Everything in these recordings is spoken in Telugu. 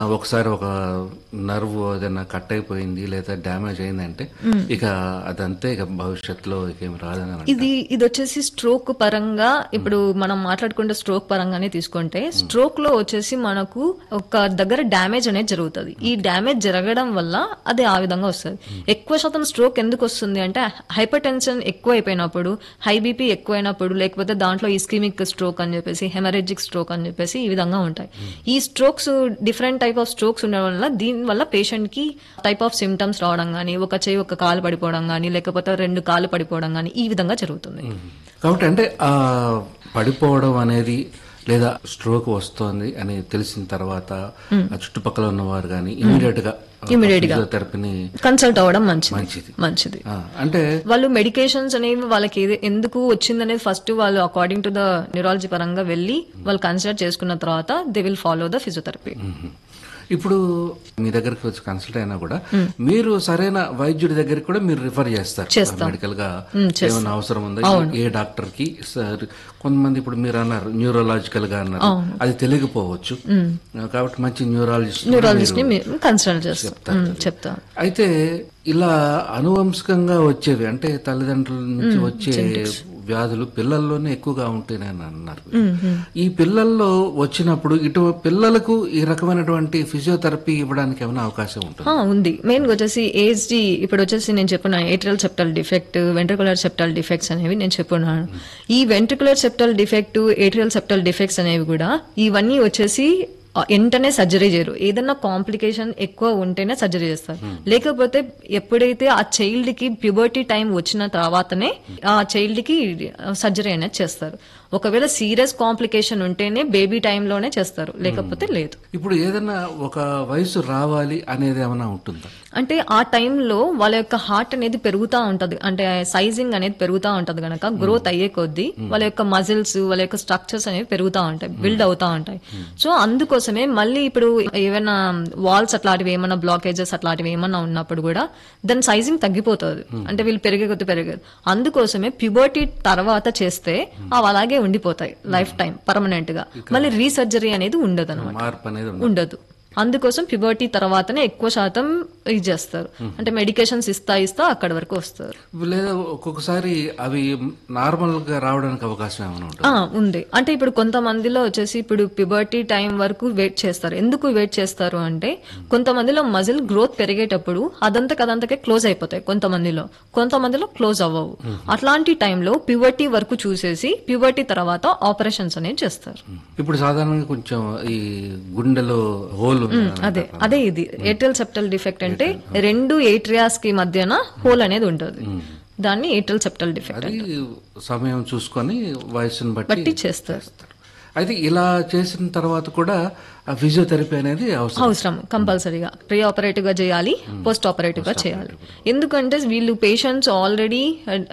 ఒకసారి ఒక నర్వ్ ఏదైనా కట్ అయిపోయింది లేదా డ్యామేజ్ అయిందంటే ఇక అదంతే ఇక భవిష్యత్తులో ఇక ఏమి రాదని అని ఇది ఇది వచ్చేసి స్ట్రోక్ పరంగా ఇప్పుడు మనం మాట్లాడుకుంటే స్ట్రోక్ పరంగానే తీసుకుంటే స్ట్రోక్ లో వచ్చేసి మనకు ఒక దగ్గర డ్యామేజ్ అనేది జరుగుతుంది ఈ డ్యామేజ్ జరగడం వల్ల అది ఆ విధంగా వస్తుంది ఎక్కువ శాతం స్ట్రోక్ ఎందుకు వస్తుంది అంటే హైపర్ టెన్షన్ ఎక్కువ అయిపోయినప్పుడు హై బీపీ ఎక్కువైనప్పుడు లేకపోతే దాంట్లో ఇస్కిమిక్ స్ట్రోక్ అని చెప్పేసి హెమరేజిక్ స్ట్రోక్ అని చెప్పేసి ఈ విధంగా ఉంటాయి ఈ strokes different type of strokes ఉండడం వల్ల దీని వల్ల పేషెంట్ కి టైప్ ఆఫ్ సిమ్టమ్స్ రావడం కానీ ఒక చేయి ఒక కాలు పడిపోవడం కానీ లేకపోతే రెండు కాళ్ళు పడిపోవడం కానీ ఈ విధంగా జరుగుతుంది కాబట్టి అంటే ఆ పడిపోవడం అనేది లేదా స్ట్రోక్ వస్తోంది అని తెలిసిన తర్వాత ఆ చుట్టుపక్కల ఉన్నవారు కానీ ఇమీడియట్ గా Immediate గా. ఫిజియోథెరపీని కన్సల్ట్ అవ్వడం మంచిది మంచిది మంచిది ఆ, అంటే వాళ్ళు మెడికేషన్స్ అనేవి వాళ్ళకి ఏది ఎందుకు వచ్చిందనేది ఫస్ట్ వాళ్ళు అకార్డింగ్ టు ద న్యూరాలజీ పరంగా వెళ్ళి వాళ్ళు కన్సిడర్ చేసుకున్న తర్వాత they will follow the physiotherapy hmm. ఇప్పుడు మీ దగ్గరికి వచ్చి కన్సల్ట్ అయినా కూడా మీరు సరైన వైద్యుడి దగ్గరికి కూడా మీరు రిఫర్ చేస్తారు చేస్తాం. మెడికల్ గా ఏమైనా అవసరం ఉందా ఏ డాక్టర్ కి సర్- కొంతమంది ఇప్పుడు మీరు అన్నారు న్యూరోలాజికల్ గా అన్నారు అది తెలియకపోవచ్చు కాబట్టి మంచి న్యూరాలజిస్ట్ న్యూరాలజిస్ట్ ని మీరు కన్సల్ట్ చేస్తాం మ్, చెప్తాం అయితే ఇలా అనువంశికంగా వచ్చేవి అంటే తల్లిదండ్రుల నుంచి వచ్చే వ్యాధులు పిల్లల్లోనే ఎక్కువగా ఉంటాయని అన్నారు ఈ పిల్లల్లో వచ్చినప్పుడు ఇటు పిల్లలకు ఈ రకమైనటువంటి ఫిజియోథెరపీ ఇవ్వడానికి ఏమైనా అవకాశం ఉంటుంది ఆ, ఉంది మెయిన్ గా వచ్చేసి ఏజ్డి ఇప్పుడు వచ్చేసి నేను చెప్పిన atrial septal defect ventricular septal defects అనేవి నేను చెప్పున్నాను ఈ ventricular septal defect atrial septal defects అనేవి కూడా ఇవన్నీ వచ్చేసి ఆ, వెంటనే సర్జరీ చేయరు ఏదన్నా కాంప్లికేషన్ ఎక్కువ ఉంటేనే సర్జరీ చేస్తారు లేకపోతే ఎప్పుడైతే ఆ చైల్డ్ కి ప్యూబర్టీ టైం వచ్చిన తర్వాతనే ఆ చైల్డ్ కి సర్జరీ అనేది చేస్తారు ఒకవేళ సీరియస్ కాంప్లికేషన్ ఉంటేనే బేబీ టైంలోనే చేస్తారు లేకపోతే లేదు ఇప్పుడు ఏదైనా ఒక వయసు రావాలి అనేది ఏమైనా ఉంటుందా అంటే ఆ టైంలో వాళ్ళ యొక్క హార్ట్ అనేది పెరుగుతూ ఉంటది అంటే సైజింగ్ అనేది పెరుగుతూ ఉంటది గనక గ్రోత్ అయ్యే కొద్దీ వాళ్ళ యొక్క మజిల్స్ వాళ్ళ యొక్క స్ట్రక్చర్స్ అనేవి పెరుగుతూ ఉంటాయి బిల్డ్ అవుతా ఉంటాయి సో అందుకోసమే మళ్ళీ ఇప్పుడు ఏమైనా వాల్స్ అట్లాంటివి ఏమైనా బ్లాకేజెస్ అట్లాంటివి ఏమైనా ఉన్నప్పుడు కూడా దాని సైజింగ్ తగ్గిపోతుంది అంటే వీళ్ళు పెరిగే కొద్ది పెరిగేది అందుకోసమే ప్యూబర్టీ తర్వాత చేస్తే అవి అలాగే ఉండిపోతాయి లైఫ్ టైం పర్మనెంట్ గా మళ్ళీ రీసర్జరీ అనేది ఉండదు మార్పు అనేది ఉండదు. ఉండదు అందుకోసం ప్యూబర్టీ తర్వాతనే ఎక్కువ శాతం ఇది చేస్తారు అంటే మెడికేషన్స్ ఇస్తా ఇస్తా అక్కడి వరకు వస్తారు లేదా ఒక్కొక్కసారి అవి నార్మల్ గా రావడానికి అవకాశం ఏమైనా ఉంటుంది ఆ, ఉంది అంటే ఇప్పుడు కొంతమందిలో వచ్చేసి ఇప్పుడు ప్యూబర్టీ టైం వరకు వెయిట్ చేస్తారు ఎందుకు వెయిట్ చేస్తారు అంటే కొంతమందిలో మజిల్ గ్రోత్ పెరిగేటప్పుడు అదంతా కదంతకే క్లోజ్ అయిపోతాయి కొంతమందిలో కొంతమందిలో క్లోజ్ అవ్వవు అట్లాంటి టైంలో ప్యూబర్టీ వరకు చూసేసి ప్యూబర్టీ తర్వాత ఆపరేషన్స్ అనేవి చేస్తారు ఇప్పుడు సాధారణంగా కొంచెం ఈ గుండెలో హోల్ ఉంది అదే అదే ఇది ఏట్రియల్ సెప్టల్ డిఫెక్ట్ అంటే రెండు ఏట్రియాస్ కి మధ్యన హోల్ అనేది ఉంటుంది దాన్ని ఏట్రియల్ సెప్టల్ డిఫెక్ట్ అది సమయం చూసుకొని వయసును బట్టి బట్టి చేస్తారు అయితే ఇలా చేసిన తర్వాత కూడా ఆ ఫిజియోథెరపీ అనేది అవసరం అవసరం కంపల్సరీగా ప్రీ ఆపరేటివ్ గా చేయాలి పోస్ట్ ఆపరేటివ్ గా చేయాలి ఎందుకంటే వీళ్ళు పేషెంట్స్ ఆల్రెడీ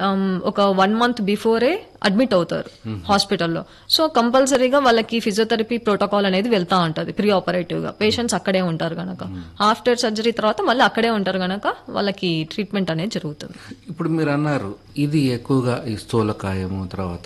ఒక వన్ మంత్ బిఫోరే అడ్మిట్ అవుతారు హాస్పిటల్లో సో కంపల్సరీగా వాళ్ళకి ఫిజియోథెరపీ ప్రోటోకాల్ అనేది వెళ్తా ఉంటది ప్రీ ఆపరేటివ్ గా పేషెంట్స్ అక్కడే ఉంటారు గనక ఆఫ్టర్ సర్జరీ తర్వాత మళ్ళీ అక్కడే ఉంటారు గనక వాళ్ళకి ట్రీట్మెంట్ అనేది జరుగుతుంది ఇప్పుడు మీరు అన్నారు ఇది ఎక్కువగా ఈ స్థూలకాయము తర్వాత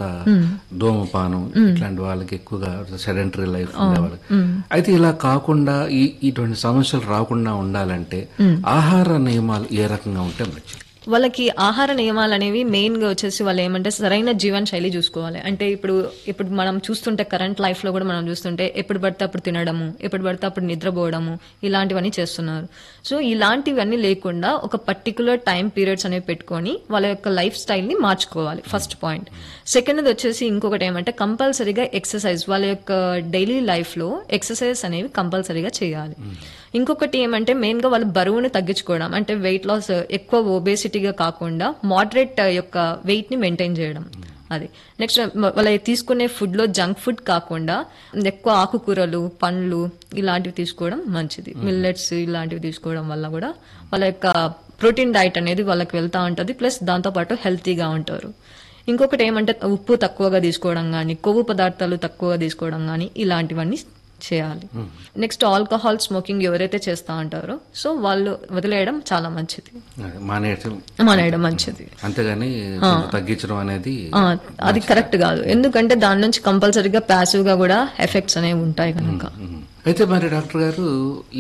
ధూమపానం ఇట్లాంటి వాళ్ళకి ఎక్కువగా సెడెంటరీ లైఫ్ ఉండే వాళ్ళకి అయితే ఇలా కాకుండా ఈ ఇటువంటి సమస్యలు రాకుండా ఉండాలంటే ఆహార నియమాలు ఏ రకంగా ఉంటే మంచిది వాళ్ళకి ఆహార నియమాలు అనేవి మెయిన్ గా వచ్చేసి వాళ్ళు ఏమంటే సరైన జీవన శైలి చూసుకోవాలి అంటే ఇప్పుడు ఇప్పుడు మనం చూస్తుంటే కరెంట్ లైఫ్ లో కూడా మనం చూస్తుంటే ఎప్పుడు పడితే అప్పుడు తినడము ఎప్పుడు పడితే అప్పుడు నిద్రపోవడము ఇలాంటివన్నీ చేస్తున్నారు సో ఇలాంటివన్నీ లేకుండా ఒక పర్టికులర్ టైం పీరియడ్స్ అనేవి పెట్టుకొని వాళ్ళ యొక్క లైఫ్ స్టైల్ ని మార్చుకోవాలి ఫస్ట్ పాయింట్ సెకండ్ వచ్చేసి ఇంకొకటి ఏమంటే కంపల్సరీగా ఎక్సర్సైజ్ వాళ్ళ యొక్క డైలీ లైఫ్ లో ఎక్సర్సైజ్ అనేవి కంపల్సరీగా చేయాలి ఇంకొకటి ఏమంటే మెయిన్ గా వాళ్ళ బరువును తగ్గించుకోవడం అంటే వెయిట్ లాస్ ఎక్కువ ఒబేసిటీగా కాకుండా మోడరేట్ యొక్క వెయిట్ ని మెయింటైన్ చేయడం అది నెక్స్ట్ వాళ్ళ తీసుకునే ఫుడ్ లో జంక్ ఫుడ్ కాకుండా ఎక్కువ ఆకుకూరలు పండ్లు ఇలాంటివి తీసుకోవడం మంచిది మిల్లెట్స్ ఇలాంటివి తీసుకోవడం వల్ల కూడా వాళ్ళ యొక్క ప్రోటీన్ డైట్ అనేది వాళ్ళకి వెళ్తా ఉంటది ప్లస్ దాంతో పాటు హెల్తీగా ఉంటారు ఇంకొకటి ఏమంటే ఉప్పు తక్కువగా తీసుకోవడం కానీ కొవ్వు పదార్థాలు తక్కువగా తీసుకోవడం కానీ ఇలాంటివన్నీ చేయాలి నెక్స్ట్ ఆల్కహాల్ స్మోకింగ్ ఎవరైతే చేస్తా ఉంటారో సో వాళ్ళు వదిలేయడం చాలా మంచిది అదే, మానేయటం మానేయడం మంచిది అంతేగాని కొంచెం తగ్గించడం అనేది ఆ, అది కరెక్ట్ కాదు ఎందుకంటే దాని నుంచి కంపల్సరీగా ప్యాసివ్ గా కూడా ఎఫెక్ట్స్ అనేవి ఉంటాయి కనుక అయితే మరి డాక్టర్ గారు